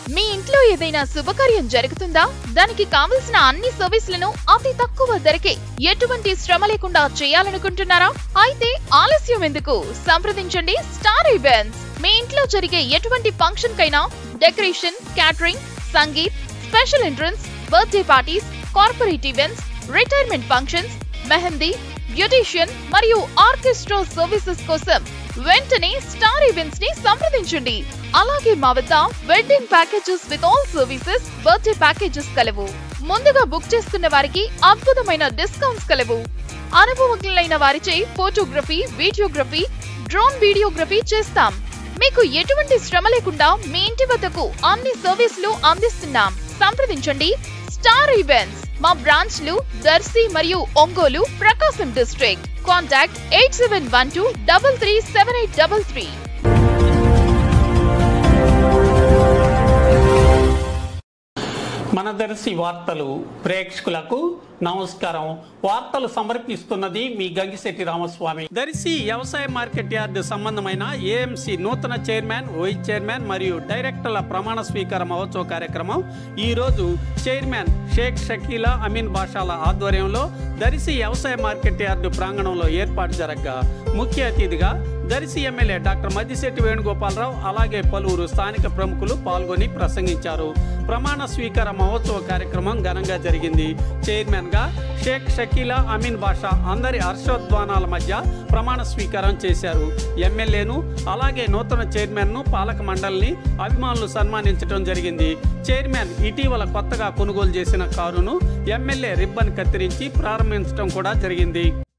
మీ ఇంట్లో ఏదైనా శుభకార్యం జరుగుతుందా దానికి కావలసిన అన్ని సర్వీసులను అతి తక్కువ ధరకే ఎటువంటి శ్రమ లేకుండా చేయాలనుకుంటున్నారా అయితే ఆలస్యం ఎందుకు సంప్రదించండి స్టార్ ఈవెంట్స్ మీ ఇంట్లో జరిగే ఎటువంటి ఫంక్షన్ కైనా decoration catering sangeet special entrance birthday parties corporate events retirement functions mehndi beautician మరియు ఆర్కెస్ట్రా సర్వీసెస్ కోసం వెంటనే స్టార్ ఈవెంట్స్ ని సంప్రదించండి అలాగే మా వద్ద wedding packages with all services birthday packages కలవు ముందుగా బుక్ చేసుకున్న వారికి అద్భుతమైన డిస్కౌంట్స్ కలవు అనుభవజ్ఞులైన వారిచే ఫోటోగ్రఫీ వీడియోగ్రఫీ డ్రోన్ వీడియోగ్రఫీ చేస్తాం మీకు ఎటువంటి శ్రమ లేకుండా మీ ఇంటి వద్దకు అన్ని సర్వీసులు అందిస్తున్నాం సంప్రదించండి స్టార్ ఈవెంట్స్ మా బ్రాంచ్లు దర్శి మరియు Ongole Prakasam district contact eight seven one two double three seven eight double three మన దర్శి వార్తలు ప్రేక్షకులకు నమస్కారం వార్తలు సమర్పిస్తున్నది మీ గంగిశెట్టి రామస్వామి దర్శి వ్యవసాయ మార్కెట్ యార్డు సంబంధమైన ఏఎంసీ నూతన చైర్మన్ వైస్ చైర్మన్ మరియు డైరెక్టర్ల ప్రమాణ స్వీకార మహోత్సవ కార్యక్రమం ఈ రోజు చైర్మన్ షేక్ షకీలా అమీన్ బాషాల ఆధ్వర్యంలో దర్శి వ్యవసాయ మార్కెట్ యార్డు ప్రాంగణంలో ఏర్పాటు జరగగా ముఖ్య అతిథిగా దర్శి ఎమ్మెల్యే డాక్టర్ మద్దిశెట్టి వేణుగోపాలరావు అలాగే పలువురు స్థానిక ప్రముఖులు పాల్గొని ప్రసంగించారు ప్రమాణ స్వీకార మహోత్సవ కార్యక్రమం ఘనంగా జరిగింది చైర్మన్ గా షేక్ షకీలా అమీన్ బాషా అందరి హర్షోద్వానాల మధ్య ప్రమాణ స్వీకారం చేశారు ఎమ్మెల్యేను అలాగే నూతన చైర్మన్ ను పాలక మండలిని అభిమానులు సన్మానించడం జరిగింది చైర్మన్ ఇటీవల కొత్తగా కొనుగోలు చేసిన కారును ఎమ్మెల్యే రిబ్బన్ కత్తిరించి ప్రారంభించడం కూడా జరిగింది